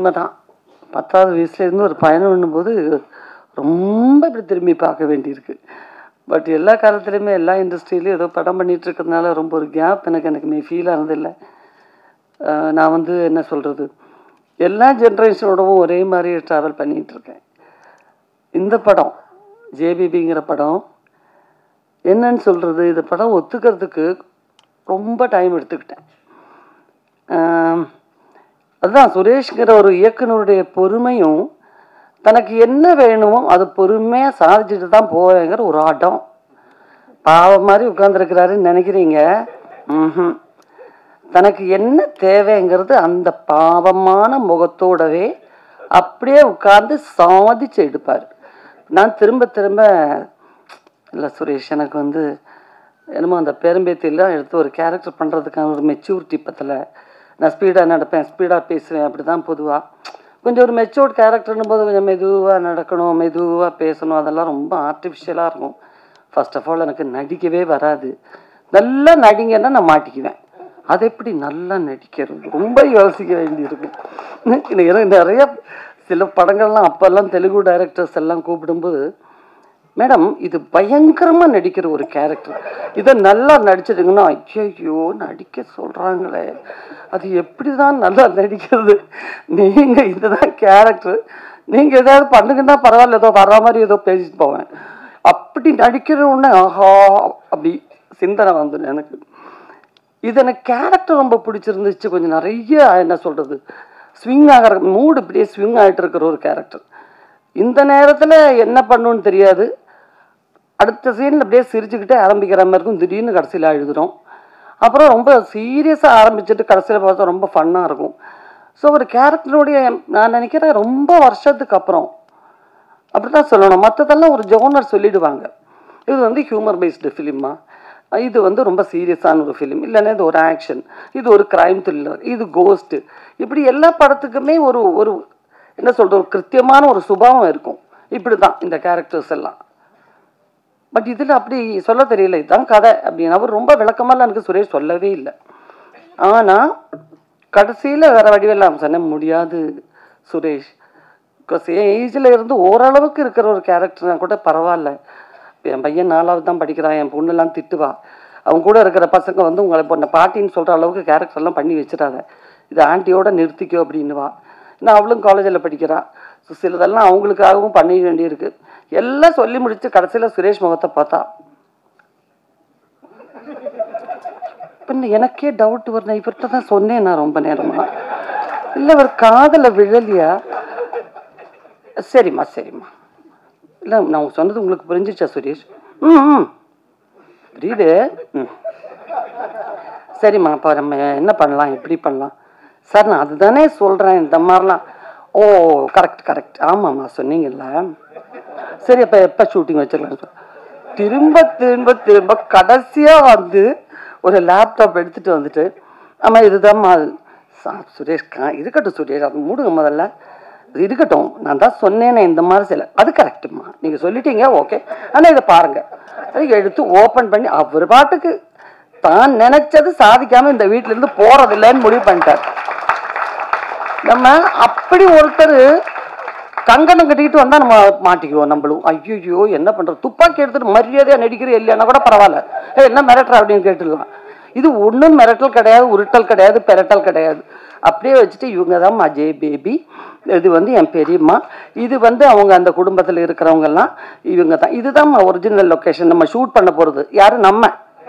உண்மைதான் பத்தாவது வயசுலேருந்து ஒரு பயணம் பண்ணும்போது ரொம்ப இப்படி திரும்பி பார்க்க வேண்டியிருக்கு பட் எல்லா காலத்துலேயுமே எல்லா இண்டஸ்ட்ரியிலையும் ஏதோ படம் பண்ணிட்டு இருக்கிறதுனால ரொம்ப ஒரு கேப் எனக்கு எனக்கு ஃபீல் ஆனதில்லை ஆஹ் நான் வந்து என்ன சொல்கிறது எல்லா ஜென்ரேஷனோடவும் ஒரே மாதிரி ட்ராவல் பண்ணிகிட்டு இருக்கேன் இந்த படம் ஜேபிபிங்கிற படம் என்னன்னு சொல்கிறது இந்த படம் ஒத்துக்கிறதுக்கு ரொம்ப டைம் எடுத்துக்கிட்டேன் ஆம், அதுதான் சுரேஷ்ங்கிற ஒரு இயக்குனருடைய பொறுமையும் தனக்கு என்ன வேணுமோ அது பொறுமையாக சாதிச்சுட்டு தான் போவேங்கிற ஒரு ஆட்டம் பாவம் மாதிரி உட்காந்துருக்கிறாருன்னு நினைக்கிறீங்க ம்ஹும். தனக்கு என்ன தேவைங்கிறது அந்த பாவமான முகத்தோடவே அப்படியே உட்கார்ந்து சாதிச்சு எடுப்பார் நான் திரும்ப திரும்ப இல்லை சுரேஷ் எனக்கு வந்து என்னமோ அந்த பேரம்பேத்திலாம் எடுத்து ஒரு கேரக்டர் பண்ணுறதுக்கான ஒரு மெச்சூரிட்டி பத்தல நான் ஸ்பீடாக நடப்பேன் ஸ்பீடாக பேசுவேன் அப்படி தான் பொதுவாக கொஞ்சம் ஒரு மெச்சூர்ட் கேரக்டர்னும் போது கொஞ்சம் மெதுவாக நடக்கணும் மெதுவாக பேசணும் அதெல்லாம் ரொம்ப ஆர்டிஃபிஷியலாக இருக்கும் ஃபர்ஸ்ட் ஆஃப் ஆல் எனக்கு நடிக்கவே வராது நல்லா நடிங்கன்னா நான் மாட்டிக்குவேன் அது எப்படி நல்லா நடிக்கிறது ரொம்ப யோசிக்க வேண்டியிருக்கும் எனக்கு நிறைய சில படங்கள்லாம் அப்போல்லாம் தெலுங்கு டைரக்டர்ஸ் எல்லாம் கூப்பிடும்போது மேடம் இது பயங்கரமா நடிக்கிற ஒரு கேரக்டர் இதை நல்லா நடிச்சிட்டிங்கன்னா ஐயோ நடிக்க சொல்றாங்களே அது எப்படிதான் நல்லா நடிக்கிறது நீங்க இதுதான் கேரக்டர் நீங்க ஏதாவது பண்ணுங்கன்னா பரவாயில்ல ஏதோ வர்ற மாதிரி ஏதோ பேசிட்டு போவேன் அப்படி நடிக்கிற உடனே ஆஹா அப்படி சிந்தனை வந்துடும் எனக்கு இது எனக்கு கேரக்டர் ரொம்ப பிடிச்சிருந்துச்சு கொஞ்சம் நிறைய என்ன சொல்றது ஸ்விங் ஆகிற மூடு இப்படியே ஸ்விங் ஆகிட்டு இருக்கிற ஒரு கேரக்டர் இந்த நேரத்தில் என்ன பண்ணுன்னு தெரியாது அடுத்த சீனில் அப்படியே சிரிச்சுக்கிட்டே ஆரம்பிக்கிற மாதிரி இருக்கும் திடீர்னு கடைசியில் அழுதுறோம் அப்புறம் ரொம்ப சீரியஸாக ஆரம்பிச்சுட்டு கடைசியில் பார்த்தா ரொம்ப ஃபன்னாக இருக்கும் ஸோ ஒரு கேரக்டருடைய நான் நினைக்கிறேன் ரொம்ப வருஷத்துக்கு அப்புறம் அப்படிதான் சொல்லணும் மற்றதெல்லாம் ஒரு ஜோனர் சொல்லிடுவாங்க இது வந்து ஹியூமர் பேஸ்டு ஃபிலிமா இது வந்து ரொம்ப சீரியஸான ஒரு ஃபிலிம் இல்லைன்னா இது ஒரு ஆக்ஷன் இது ஒரு கிரைம் த்ரில்லர் இது கோஸ்ட்டு இப்படி எல்லா படத்துக்குமே ஒரு ஒரு என்ன சொல்கிறது ஒரு கிருத்தியமான ஒரு சுபாவம் இருக்கும் இப்படி தான் இந்த கேரக்டர்ஸ் எல்லாம் பட் இதில் அப்படி சொல்ல தெரியல இதுதான் கதை அப்படின்னு அவர் ரொம்ப விளக்கமெல்லாம் எனக்கு சுரேஷ் சொல்லவே இல்லை ஆனால் கடைசியில் வேற வடிவெல்லாம் சொன்னேன் முடியாது சுரேஷ் பிகாஸ் ஏஜில் இருந்து ஓரளவுக்கு இருக்கிற ஒரு கேரக்டர்னா கூட பரவாயில்ல இப்ப என் பையன் நாலாவது தான் படிக்கிறான் என் பொண்ணுலாம் திட்டுவா அவங்க கூட இருக்கிற பசங்க வந்து உங்களை இப்போ பாட்டின்னு சொல்கிற அளவுக்கு கேரக்டர் எல்லாம் பண்ணி வச்சிடாத இது ஆண்டியோட நிறுத்திக்கோ அப்படின்னுவா நான் அவளும் காலேஜில் படிக்கிறா ஸோ சிலதெல்லாம் அவங்களுக்காகவும் பண்ண வேண்டியிருக்கு எல்லாம் சொல்லி முடிச்சு கடைசியில் சுரேஷ் முகத்தை பார்த்தா பின்ன எனக்கே டவுட் வரணும் இவர்கிட்ட தான் சொன்னேன் நான் ரொம்ப நேரமா இல்லை இவர் காதல விழலையா சரிம்மா சரிம்மா இல்லை நான் சொன்னது உங்களுக்கு புரிஞ்சிச்சா சுரேஷ் ம் ம் புரியுது ம் சரிம்மா அப்போ நம்ம என்ன பண்ணலாம் எப்படி பண்ணலாம் சார் நான் அதுதானே சொல்கிறேன் இந்த மாதிரிலாம் ஓ கரெக்ட் கரெக்ட் ஆமாம்மா சொன்னீங்கல்ல சரி அப்போ எப்போ ஷூட்டிங் வச்சிடலாம் சார் திரும்ப திரும்ப திரும்ப கடைசியாக வந்து ஒரு லேப்டாப் எடுத்துட்டு வந்துட்டு ஆமாம் இதுதான்மா சா- சுரேஷ் கா இருக்கட்டும் சுரேஷ் அது மூடுங்க முதல்ல இது இருக்கட்டும் நான் தான் சொன்னேனே இந்த மாதிரி சில அது கரெக்டுமா நீங்கள் சொல்லிட்டீங்க ஓகே ஆனால் இதை பாருங்க அதை எடுத்து ஓப்பன் பண்ணி அவர் பாட்டுக்கு தான் நினைச்சது சாதிக்காம இந்த வீட்ல இருந்து போறதில்லைன்னு முடிவு பண்ணிட்டார் நம்ம அப்படி ஒருத்தர் கங்கணம் கட்டிக்கிட்டு வந்தா நம்ம மாட்டிக்குவோம் நம்மளும் ஐயோ என்ன பண்றது துப்பாக்கி எடுத்துட்டு மரியாதையா நடிக்கிற இல்லைன்னா கூட பரவாயில்ல ஏய், என்ன மிரட்டுற அப்படின்னு கேட்டுடலாம் இது ஒன்றும் மிரட்டல் கிடையாது உருட்டல் கிடையாது பெரட்டல் கிடையாது அப்படியே வச்சுட்டு இவங்க தான் அஜய் பேபி இது வந்து என் பெரியம்மா இது வந்து அவங்க அந்த குடும்பத்தில் இருக்கிறவங்க எல்லாம் இவங்க தான் இதுதான் ஒரிஜினல் லொக்கேஷன் நம்ம ஷூட் பண்ண போறது யாரு நம்ம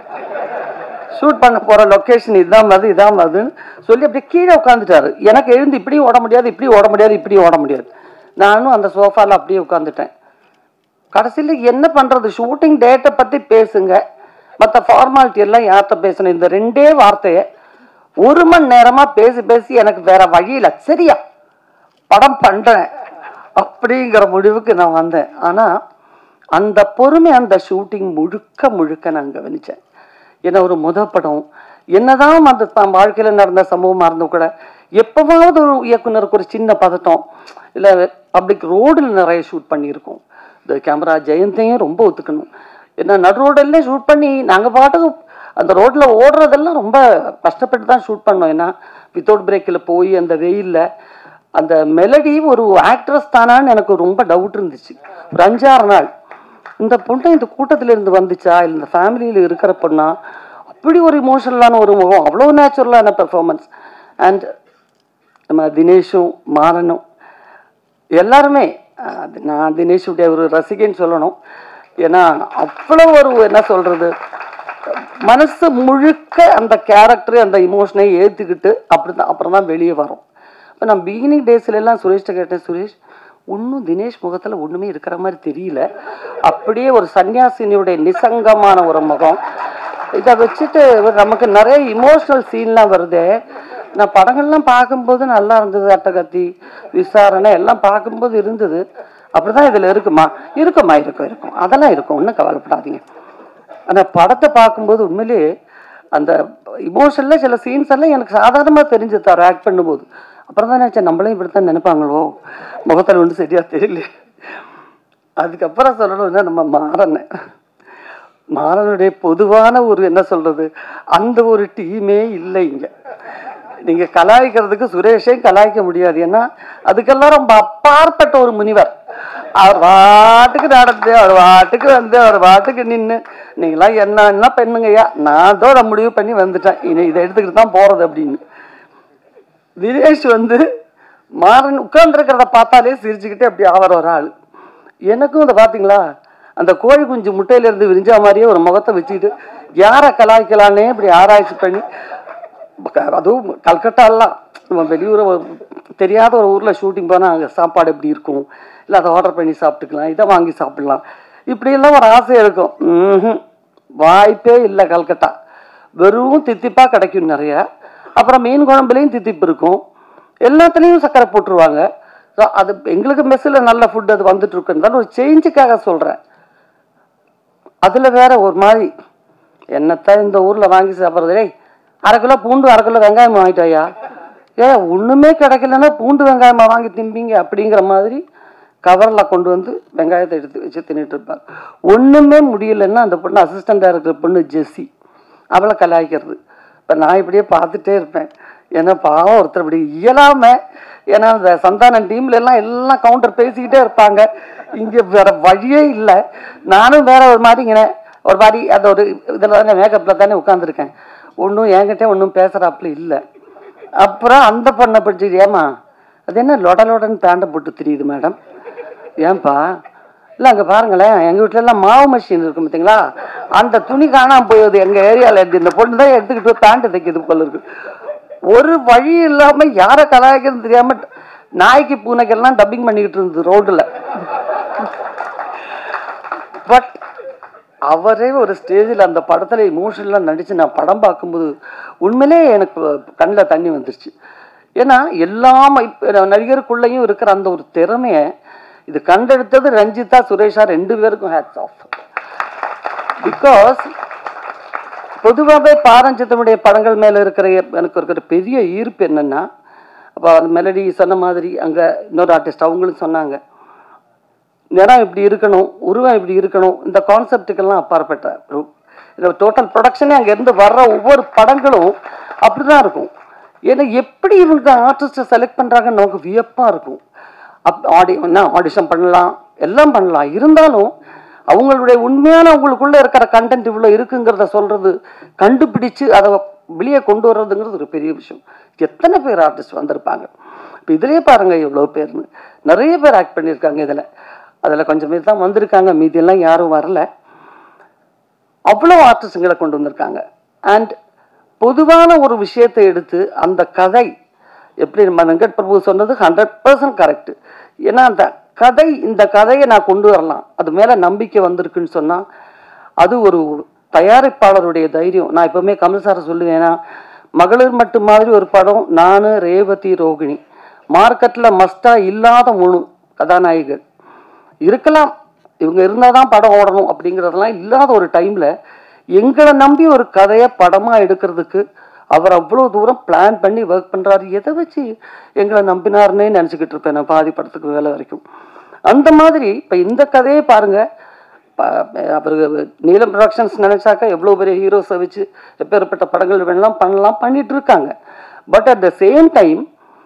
ஷூட் பண்ண போற லொக்கேஷன் இதான் வருது இதான் வருதுன்னு சொல்லி அப்படியே கீழே உட்காந்துட்டாரு எனக்கு எழுந்து இப்படியும் ஓட முடியாது இப்படியும் ஓட முடியாது இப்படியும் ஓட முடியாது நானும் அந்த சோஃபால அப்படியே உட்காந்துட்டேன் கடைசியில் என்ன பண்றது ஷூட்டிங் டேட்டை பத்தி பேசுங்க மற்ற ஃபார்மாலிட்டி எல்லாம் யார்கிட்ட பேசணும் இந்த ரெண்டே வார்த்தையை ஒரு மணி நேரமா பேசி பேசி எனக்கு வேற வழியில சரியா படம் பண்றேன் அப்படிங்கிற முடிவுக்கு நான் வந்தேன் ஆனா அந்த பொறுமை அந்த ஷூட்டிங் முழுக்க முழுக்க நான் கவனிச்சேன் ஏன்னா ஒரு முத படம் என்னதான் அந்த தான் வாழ்க்கையில நடந்த சம்பவமா இருந்தும் கூட எப்பவாவது ஒரு இயக்குனருக்கு ஒரு சின்ன பதட்டம் இல்ல பப்ளிக் ரோடில் நிறைய ஷூட் பண்ணியிருக்கோம் இந்த கேமரா ஜெயந்தையும் ரொம்ப ஒத்துக்கணும் ஏன்னா நடு ரோடெல்லாம் ஷூட் பண்ணி நாங்க பாட்டுக்கு அந்த ரோட்ல ஓடுறதெல்லாம் ரொம்ப கஷ்டப்பட்டு தான் ஷூட் பண்ணோம் ஏன்னா வித்தவுட் பிரேக்கில் போய் அந்த வெயில்ல அந்த மெலடி ஒரு ஆக்ட்ரஸ் தானான்னு எனக்கு ரொம்ப டவுட் இருந்துச்சு ஒரு அஞ்சாறு நாள் இந்த பொண்ணு இந்த கூட்டத்துல இருந்து வந்துச்சா இல்லை இந்த ஃபேமிலியில் இருக்கிற பொண்ணா அப்படி ஒரு இமோஷனலான ஒரு முகம் அவ்வளோ நேச்சுரலான பெர்ஃபார்மன்ஸ் அண்ட் நம்ம தினேஷும் மாறனும் எல்லாருமே அஹ், அது நான் தினேஷுடைய ஒரு ரசிகைன்னு சொல்லணும் ஏன்னா அவ்வளோ ஒரு என்ன சொல்றது மனசு முழுக்க அந்த கேரக்டர் அந்த இமோஷனை ஏற்றுக்கிட்டு அப்படி தான் அப்புறம் தான் வெளியே வரும் இப்போ நான் பிகினிங் டேஸ்ல எல்லாம் சுரேஷ்ட கேட்டேன் சுரேஷ் ஒன்றும் தினேஷ் முகத்தில் ஒன்றுமே இருக்கிற மாதிரி தெரியல அப்படியே ஒரு சன்னியாசினியுடைய நிசங்கமான ஒரு முகம் இதை வச்சுட்டு நமக்கு நிறைய இமோஷனல் சீன்லாம் வருதே நான் படங்கள்லாம் பார்க்கும்போது நல்லா இருந்தது அட்டகத்தி விசாரணை எல்லாம் பார்க்கும்போது இருந்தது அப்படிதான் இதில் இருக்குமா இருக்குமா இருக்கும் இருக்கும் அதெல்லாம் இருக்கும் ஒன்றும் கவலைப்படாதீங்க ஆனால் படத்தை பார்க்கும்போது உண்மையிலேயே அந்த இமோஷனில் சில சீன்ஸ் எல்லாம் எனக்கு சாதாரணமாக தெரிஞ்சு தர ஆக்ட் பண்ணும்போது அப்புறம் தான் நினச்சேன் நம்மளே இப்படி தான் நினைப்பாங்களோ முகத்தில் ஒன்றும் சரியா தெரியல அதுக்கப்புறம் சொல்லணும்னா நம்ம மாறன மாறனுடைய பொதுவான ஒரு என்ன சொல்றது அந்த ஒரு டீமே இல்லை இங்க நீங்க கலாய்க்கிறதுக்கு சுரேஷையும் கலாய்க்க முடியாது ஏன்னா அதுக்கெல்லாம் ரொம்ப அப்பாற்பட்ட ஒரு முனிவர் அவர் பாட்டுக்கு நடந்து அவர் பாட்டுக்கு வந்து அவர் பாட்டுக்கு நின்று நீங்களாம் என்ன என்ன பெண்ணுங்கய்யா நான் தோட முடிவு பண்ணி வந்துட்டேன் இனி இதை எடுத்துக்கிட்டு தான் போறது அப்படின்னு தினேஷ் வந்து மாறன் உட்கார்ந்துருக்கிறத பார்த்தாலே சிரிச்சுக்கிட்டே அப்படி ஆவற ஒரு ஆள் எனக்கும் இதை பார்த்தீங்களா அந்த கோழி குஞ்சு முட்டையில இருந்து விரிஞ்சா மாதிரியே ஒரு முகத்தை வச்சுக்கிட்டு யாரை கலாய்க்கலான்னே இப்படி ஆராய்ச்சி பண்ணி க- அதுவும் கல்கட்டாலாம் நம்ம வெளியூர் தெரியாத ஒரு ஊரில் ஷூட்டிங் போனால் அங்கே சாப்பாடு எப்படி இருக்கும் இல்லை அதை ஆர்டர் பண்ணி சாப்பிட்டுக்கலாம் இதை வாங்கி சாப்பிடலாம் இப்படியெல்லாம் ஒரு ஆசை இருக்கும் ம்ஹும். வாய்ப்பே இல்லை கல்கட்டா வெறும் தித்திப்பாக கிடைக்கும் நிறைய அப்புறம் மீன் குழம்புலையும் தித்திப்பு இருக்கும் எல்லாத்துலேயும் சர்க்கரை போட்டுருவாங்க So, அது எங்களுக்கு மெஸ்ஸில் நல்ல ஃபுட் அது வந்துட்டு இருக்குன்னு ஒரு சேஞ்சுக்காக சொல்கிறேன் அதில் வேற ஒரு மாதிரி என்னத்தான் இந்த ஊரில் வாங்கி சாப்பிட்றது டேய் அரை கிலோ பூண்டு அரை கிலோ வெங்காயம் வாங்கிட்டாயா ஏ ஒன்றுமே கிடைக்கலன்னா பூண்டு வெங்காயமா வாங்கி திம்பிங்க அப்படிங்கிற மாதிரி கவரில் கொண்டு வந்து வெங்காயத்தை எடுத்து வச்சு தின்னுட்டு இருப்பாங்க ஒன்றுமே முடியலன்னா அந்த பொண்ணு அசிஸ்டன்ட் டைரக்டர் பொண்ணு ஜெஸ்ஸி அவளை கலாய்க்கிறது இப்போ நான் இப்படியே பார்த்துட்டே இருப்பேன் ஏன்னா பாவம் ஒருத்தர் இப்படி இயலாம ஏன்னா இந்த சந்தானம் டீம்ல எல்லாம் எல்லாம் கவுண்டர் பேசிக்கிட்டே இருப்பாங்க இங்க வேற வழியே இல்லை நானும் வேற ஒரு மாதிரிங்கிறேன் ஒரு மாதிரி அந்த ஒரு இதில் தானே மேக்கப்பில் தானே உட்காந்துருக்கேன் ஒன்றும் என்கிட்ட ஒன்றும் பேசுகிறாப்புல இல்லை அப்புறம் அந்த பொண்ணை பிடிச்சி ஏமா அது என்ன லொட லொடன்னு பேண்டை போட்டு தெரியுது மேடம் ஏன்பா இல்லை அங்கே பாருங்களேன் எங்கள் வீட்டிலலாம் மாவு மிஷின் இருக்கும் பார்த்தீங்களா அந்த துணி காணாமல் போகுது எங்கள் ஏரியாவில் இருக்கு இந்த பொண்ணு தான் எடுத்துக்கிட்டு போய் பேண்ட் தைக்கிறது போல இருக்கு ஒரு வழி இல்லாமல் யாரை கலாய்க்கிறது தெரியாமல் நாய்க்கு பூனைக்கெல்லாம் டப்பிங் பண்ணிக்கிட்டு இருந்தது ரோட்டில் பட் அவரே ஒரு ஸ்டேஜில் அந்த படத்தில் இமோஷனலாக நடித்து நான் படம் பார்க்கும்போது உண்மையிலே எனக்கு கண்ணில் தண்ணி வந்துருச்சு ஏன்னா எல்லா இப்போ நடிகருக்குள்ளேயும் இருக்கிற அந்த ஒரு திறமையை இது கண்டெடுத்தது ரஞ்சிதா சுரேஷா ரெண்டு பேருக்கும் ஹேட்ஸ் ஆஃப் பிகாஸ் பொதுவாகவே பாரஞ்சித்தனுடைய படங்கள் மேலே இருக்கிற எனக்கு இருக்கிற பெரிய ஈர்ப்பு என்னன்னா அப்போ அந்த மெலடி சொன்ன மாதிரி அங்கே இன்னொரு ஆர்டிஸ்ட் அவங்களும் சொன்னாங்க நிறம் இப்படி இருக்கணும் உருவம் இப்படி இருக்கணும் இந்த கான்செப்டுக்கெல்லாம் அப்பாற்பட்ட டோட்டல் ப்ரொடக்ஷனே அங்கேருந்து வர்ற ஒவ்வொரு படங்களும் அப்படிதான் இருக்கும் ஏன்னா எப்படி இவங்க ஆர்டிஸ்ட்டை செலக்ட் பண்ணுறாங்கன்னு நமக்கு வியப்பாக இருக்கும் அப் ஆடி என்ன ஆடிஷன் பண்ணலாம் எல்லாம் பண்ணலாம் இருந்தாலும் அவங்களுடைய உண்மையான அவங்களுக்குள்ள இருக்கிற கண்டென்ட் இவ்வளோ இருக்குங்கிறத சொல்றது கண்டுபிடிச்சு அதை வெளியே கொண்டு வர்றதுங்கிறது ஒரு பெரிய விஷயம் எத்தனை பேர் ஆர்டிஸ்ட் வந்திருப்பாங்க இப்போ இதுலயே பாருங்க எவ்வளோ பேர்னு நிறைய பேர் ஆக்ட் பண்ணியிருக்காங்க இதில் அதில் கொஞ்சம் பேர் தான் வந்திருக்காங்க மீதியெல்லாம் யாரும் வரல அவ்வளோ ஆர்டிஸ்டுங்களை கொண்டு வந்திருக்காங்க அண்ட் பொதுவான ஒரு விஷயத்தை எடுத்து அந்த கதை எப்படி நம்ம வெங்கட் பிரபு சொன்னது ஹண்ட்ரட் பர்சன்ட் கரெக்ட் ஏன்னா அந்த கதை இந்த கதையை நான் கொண்டு வரலாம் அது மேலே நம்பிக்கை வந்திருக்குன்னு சொன்னால் அது ஒரு தயாரிப்பாளருடைய தைரியம் நான் எப்பவுமே கமல் சாரை சொல்லுவேன்னா மகளிர் மட்டும் மாதிரி ஒரு படம் நான் ரேவதி ரோகிணி மார்க்கெட்டில் மஸ்டாக இல்லாத மூணு கதாநாயகர் இருக்கலாம் இவங்க இருந்தால் தான் படம் ஓடணும் அப்படிங்கிறதெல்லாம் இல்லாத ஒரு டைமில் எங்களை நம்பி ஒரு கதையை படமாக எடுக்கிறதுக்கு அவர் அவ்வளோ தூரம் பிளான் பண்ணி ஒர்க் பண்ணுறாரு எதை வச்சு எங்களை நம்பினாருன்னே நினச்சிக்கிட்டு இருப்பேன் நான் பாதி படத்துக்கு வேலை வரைக்கும் அந்த மாதிரி இப்போ இந்த கதையை பாருங்க அவர் நீலம் ப்ரொடக்ஷன்ஸ் நினைச்சாக்கா எவ்வளோ பெரிய ஹீரோஸை வச்சு எப்பேற்பட்ட படங்கள் வேணாலும் பண்ணலாம் பண்ணிட்டு இருக்காங்க but at the same time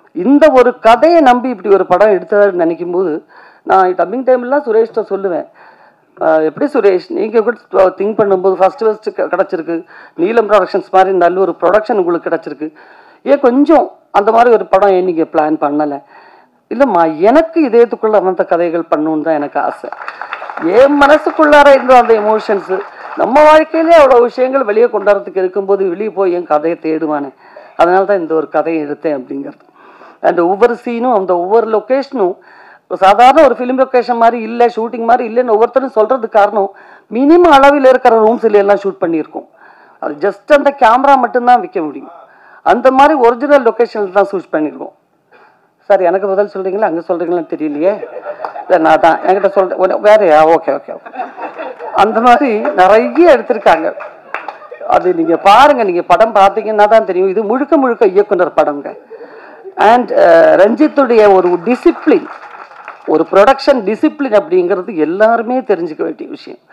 இந்த ஒரு கதையை நம்பி இப்படி ஒரு படம் எடுத்ததான்னு நினைக்கும் போது நான் டப்பிங் டைம்லாம் சுரேஷ்ட சொல்லுவேன் ஆஹ் எப்படி சுரேஷ் நீங்கள் கூட திங்க் பண்ணும்போது ஃபஸ்ட்டு ஃபஸ்ட்டு கிடச்சிருக்கு நீலம் ப்ரொடக்ஷன்ஸ் மாதிரி நல்ல ஒரு ப்ரொடக்ஷன் உங்களுக்கு கிடச்சிருக்கு ஏன் கொஞ்சம் அந்த மாதிரி ஒரு படம் ஏன் நீங்கள் பிளான் பண்ணலை இல்லைம்மா எனக்கு இதயத்துக்குள்ள வந்த கதைகள் பண்ணணுன்னு தான் எனக்கு ஆசை என் மனசுக்குள்ளார இருந்த அந்த எமோஷன்ஸு நம்ம வாழ்க்கையிலே அவ்வளோ விஷயங்கள் வெளியே கொண்டாடுறதுக்கு இருக்கும்போது வெளியே போய் என் கதையை தேடுவானே அதனால தான் இந்த ஒரு கதையை எடுத்தேன் அப்படிங்கிறது அண்ட் ஒவ்வொரு சீனும் அந்த ஒவ்வொரு லொக்கேஷனும் சாதாரண ஒரு ஃபிலிம் லொக்கேஷன் மாதிரி இல்லை ஷூட்டிங் மாதிரி இல்லைன்னு ஒவ்வொருத்தரும் சொல்கிறதுக்கு காரணம் மினிமம் அளவில் இருக்கிற ரூம்ஸில் எல்லாம் ஷூட் பண்ணியிருக்கோம் அது ஜஸ்ட் அந்த கேமரா மட்டும்தான் விற்க முடியும் அந்த மாதிரி ஒரிஜினல் லொக்கேஷனில் தான் ஷூட் பண்ணியிருக்கோம் சார் எனக்கு பதில் சொல்கிறீங்களா அங்கே சொல்கிறீங்களான்னு தெரியலையே இல்லை நான் தான் என்கிட்ட சொல்கிறேன் வேறையா ஓகே ஓகே ஓகே அந்த மாதிரி நிறைய எடுத்திருக்காங்க அது நீங்கள் பாருங்கள் நீங்கள் படம் பார்த்தீங்கன்னா தான் தெரியும் இது முழுக்க முழுக்க இயக்குனர் படங்க அண்ட் ரஞ்சித்துடைய ஒரு டிசிப்ளின் ஒரு ப்ரொடக்ஷன் டிசிப்ளின் அப்படிங்கிறது எல்லாருமே தெரிஞ்சுக்க வேண்டிய விஷயம்